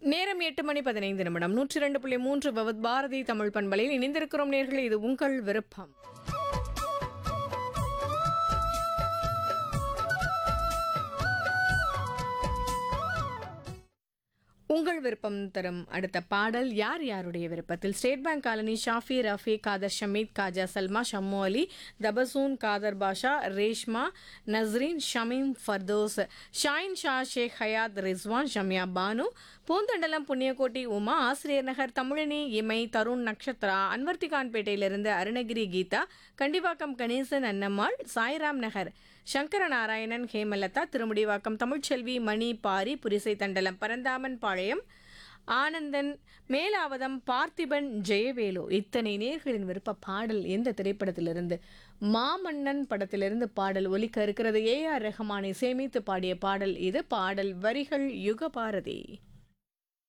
நேரம் எட்டு மணி பதினைந்து நிமிடம் நூற்றி இரண்டு புள்ளி மூன்று பவத் பாரதி தமிழ் பண்பலையில் இணைந்திருக்கிறோம் நேர்களே இது உங்கள் விருப்பம் உங்கள் விருப்பம் தரும் அடுத்த பாடல் யார் யாருடைய விருப்பத்தில் State Bank colony Shafi Rafi Khader Shameed Khaja Salma Shammu Ali Tabassum Khader Basha Reshma Nasreen Shameem Firdous Shahin Sha Sheikh Hayat Rizwan Shamiya Banu Poonthandalam Punniyakotti Uma ஆசிரியர் நகர் தமிழினி இமை தருண் நக்ஷத்ரா அன்வர்த்திகான்பேட்டையிலிருந்து அருணகிரி கீதா கண்டிவாக்கம் கணேசன் அன்னம்மாள் சாய்ராம் நகர் சங்கர நாராயணன் ஹேமலதா திருமுடிவாக்கம் தமிழ்ச்செல்வி மணி பாரி புரிசை தண்டலம் பரந்தாமன் பாளையம் ஆனந்தன் மேலாவதம் பார்த்திபன் ஜெயவேலு இத்தனை நேர்களின் விருப்ப பாடல் எந்த திரைப்படத்திலிருந்து மாமன்னன் படத்திலிருந்து பாடல் ஒலிக்க இருக்கிறது ஏ ஆர் ரஹ்மானை சேமித்து பாடிய பாடல் இது பாடல் வரிகள் யுகபாரதி